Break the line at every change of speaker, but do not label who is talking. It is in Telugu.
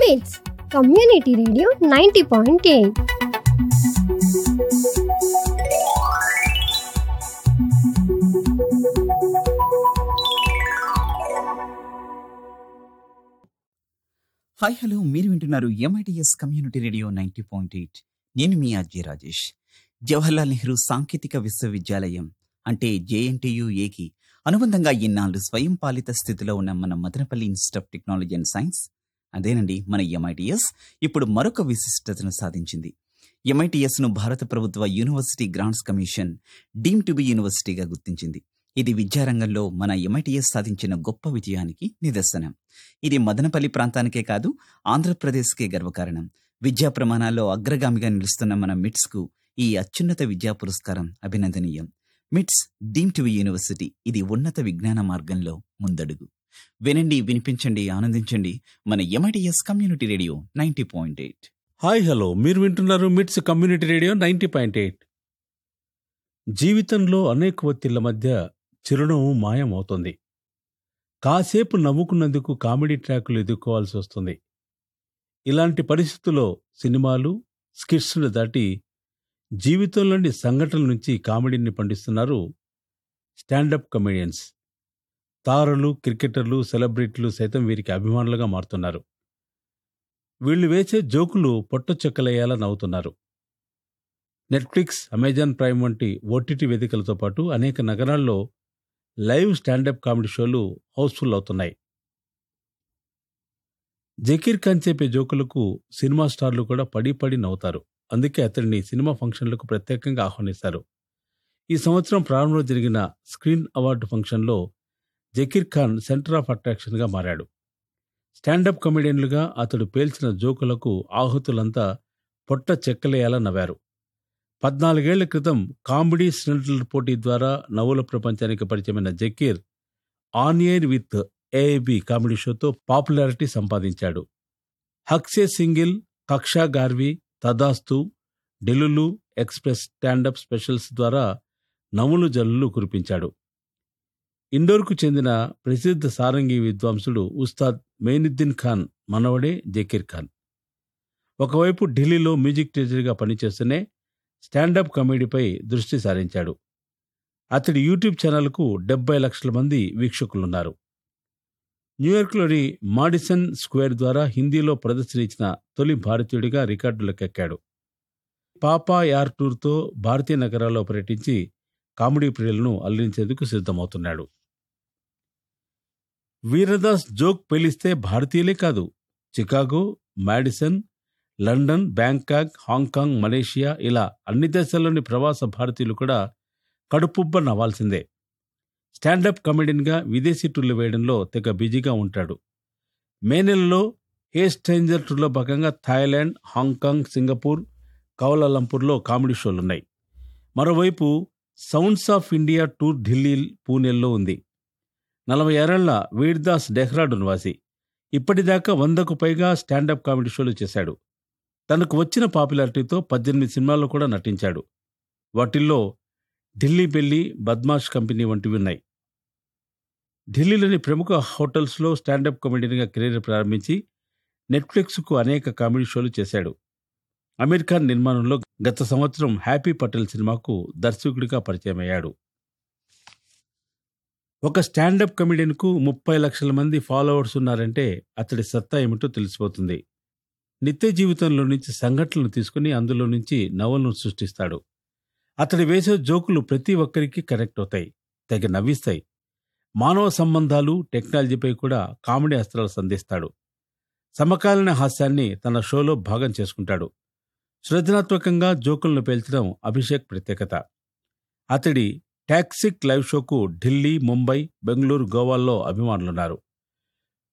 మిట్స్ community radio ninety point eight
hi hello మీరు వింటున్నారు MITS community radio ninety point eight నేను మీ అజయ్ రాజేష్ జవహర్లాల్ నెహ్రూ సాంకేతిక విశ్వవిద్యాలయం అంటే జేఎన్టీయు ఏకి అనుబంధంగా ఇన్నాళ్ళు స్వయం పాలిత స్థితిలో ఉన్న మన Madanapalle institute of technology and science అదేనండి మన ఎంఐటిఎస్ ఇప్పుడు మరొక విశిష్టతను సాధించింది ఎంఐటిఎస్ ను భారత ప్రభుత్వ university grants commission deem to be యూనివర్సిటీగా గుర్తించింది ఇది విద్యారంగంలో మన ఎంఐటిఎస్ సాధించిన గొప్ప విజయానికి నిదర్శనం ఇది మదనపల్లి ప్రాంతానికే కాదు ఆంధ్రప్రదేశ్కే గర్వకారణం విద్యా ప్రమాణాల్లో అగ్రగామిగా నిలుస్తున్న మన మిట్స్ కు ఈ అత్యున్నత విద్యా పురస్కారం అభినందనీయం మిట్స్ డీమ్ టు యూనివర్సిటీ ఇది ఉన్నత విజ్ఞాన మార్గంలో ముందడుగు వినండి వినిపించండి ఆనందించండి మన MITS community radio ninety point eight
hi hello మీరు వింటున్నారు MITS community radio ninety point eight జీవితంలో అనేక ఒత్తిళ్ల మధ్య చిరునవ్వు మాయమవుతుంది కాసేపు నవ్వుకున్నందుకు కామెడీ ట్రాకులు ఎదుర్కోవాల్సి వస్తుంది ఇలాంటి పరిస్థితుల్లో సినిమాలు స్కిట్స్ను దాటి జీవితంలోని సంఘటనల నుంచి కామెడీని పండిస్తున్నారు స్టాండప్ కమెడియన్స్ తారలు క్రికెటర్లు సెలబ్రిటీలు సైతం వీరికి అభిమానులుగా మారుతున్నారు వీళ్ళు వేసే జోకులు పొట్టచెక్కలయ్యేలా నవ్వుతున్నారు నెట్ఫ్లిక్స్ అమెజాన్ ప్రైమ్ వంటి ఓటీటీ వేదికలతో పాటు అనేక నగరాల్లో లైవ్ స్టాండప్ కామెడీ షోలు హౌస్ఫుల్ అవుతున్నాయి జకీర్ ఖాన్ చెప్పే జోకులకు సినిమా స్టార్లు కూడా పడి పడి నవ్వుతారు అందుకే అతడిని సినిమా ఫంక్షన్లకు ప్రత్యేకంగా ఆహ్వానిస్తారు ఈ సంవత్సరం ప్రారంభంలో జరిగిన స్క్రీన్ అవార్డు ఫంక్షన్లో జకీర్ ఖాన్ సెంటర్ ఆఫ్ అట్రాక్షన్గా మారాడు స్టాండప్ కమెడియన్లుగా అతడు పేల్చిన జోకులకు ఆహుతులంతా పొట్ట చెక్కలేయాలా నవ్వారు పద్నాలుగేళ్ల క్రితం కామెడీ స్టంట్ల పోటీ ద్వారా నవ్వుల ప్రపంచానికి పరిచయమైన Zakir on air with AIB comedy షోతో పాపులారిటీ సంపాదించాడు హక్సే సింగిల్ కక్షా గార్వి తదాస్తు డెలులు ఎక్స్ప్రెస్ స్టాండప్ స్పెషల్స్ ద్వారా నవ్వులు జల్లులు కురిపించాడు ఇండోర్కు చెందిన ప్రసిద్ధ సారంగి విద్వాంసుడు ఉస్తాద్ మెయినుద్దీన్ ఖాన్ మనవడే జకీర్ ఖాన్ ఒకవైపు ఢిల్లీలో మ్యూజిక్ టీచర్గా పనిచేస్తూనే స్టాండప్ కామెడీపై దృష్టి సారించాడు అతడి యూట్యూబ్ ఛానల్కు డెబ్బై లక్షల మంది వీక్షకులున్నారు న్యూయార్క్లోని మాడిసన్ స్క్వేర్ ద్వారా హిందీలో ప్రదర్శన ఇచ్చిన తొలి భారతీయుడిగా రికార్డులకెక్కాడు పాపా యార్ టూర్తో భారతీయ నగరాల్లో పర్యటించి కామెడీ ప్రియులను అల్లించేందుకు సిద్ధమవుతున్నాడు వీరదాస్ జోక్ పేలిస్తే భారతీయులే కాదు Chicago Madison London Bangkok Hong Kong Malaysia ఇలా అన్ని దేశాల్లోని ప్రవాస భారతీయులు కూడా కడుపుబ్బ నవ్వాల్సిందే స్టాండప్ కమెడియన్గా విదేశీ టూర్లు వేయడంలో తెగ బిజీగా ఉంటాడు మే నెలలో ఏ స్ట్రేంజర్ టూర్లో భాగంగా థాయిలాండ్ హాంకాంగ్ సింగపూర్ కౌలాలంపూర్లో కామెడీ షోలున్నాయి మరోవైపు sounds of India tour Delhi పూణేల్లో ఉంది నలభై ఏళ్ల వీర్దాస్ డెహ్రాడు నివాసి ఇప్పటిదాకా వందకు పైగా స్టాండప్ కామెడీ షోలు చేశాడు తనకు వచ్చిన పాపులారిటీతో పద్దెనిమిది సినిమాల్లో కూడా నటించాడు వాటిల్లో ఢిల్లీ బెల్లి బద్మాష్ కంపెనీ వంటివి ఉన్నాయి ఢిల్లీలోని ప్రముఖ హోటల్స్లో స్టాండప్ కామెడీగా కెరీర్ ప్రారంభించి నెట్ఫ్లిక్స్కు అనేక కామెడీ షోలు చేశాడు అమీర్ ఖాన్ నిర్మాణంలో గత సంవత్సరం హ్యాపీ పటేల్ సినిమాకు దర్శకుడిగా పరిచయమయ్యాడు ఒక స్టాండప్ కమెడియన్కు ముప్పై లక్షల మంది ఫాలోవర్స్ ఉన్నారంటే అతడి సత్తా ఏమిటో తెలిసిపోతుంది నిత్య జీవితంలో నుంచి సంఘటనలు తీసుకుని అందులో నుంచి నవలను సృష్టిస్తాడు అతడి వేసే జోకులు ప్రతి ఒక్కరికి కనెక్ట్ అవుతాయి తెగ నవ్విస్తాయి మానవ సంబంధాలు టెక్నాలజీపై కూడా కామెడీ అస్త్రాలు సంధిస్తాడు సమకాలీన హాస్యాన్ని తన షోలో భాగం చేసుకుంటాడు సృజనాత్మకంగా జోకులను పేల్చడం అభిషేక్ ప్రత్యేకత అతడి టాక్సిక్ లైవ్ షోకు ఢిల్లీ ముంబై బెంగళూరు గోవాల్లో అభిమానులున్నారు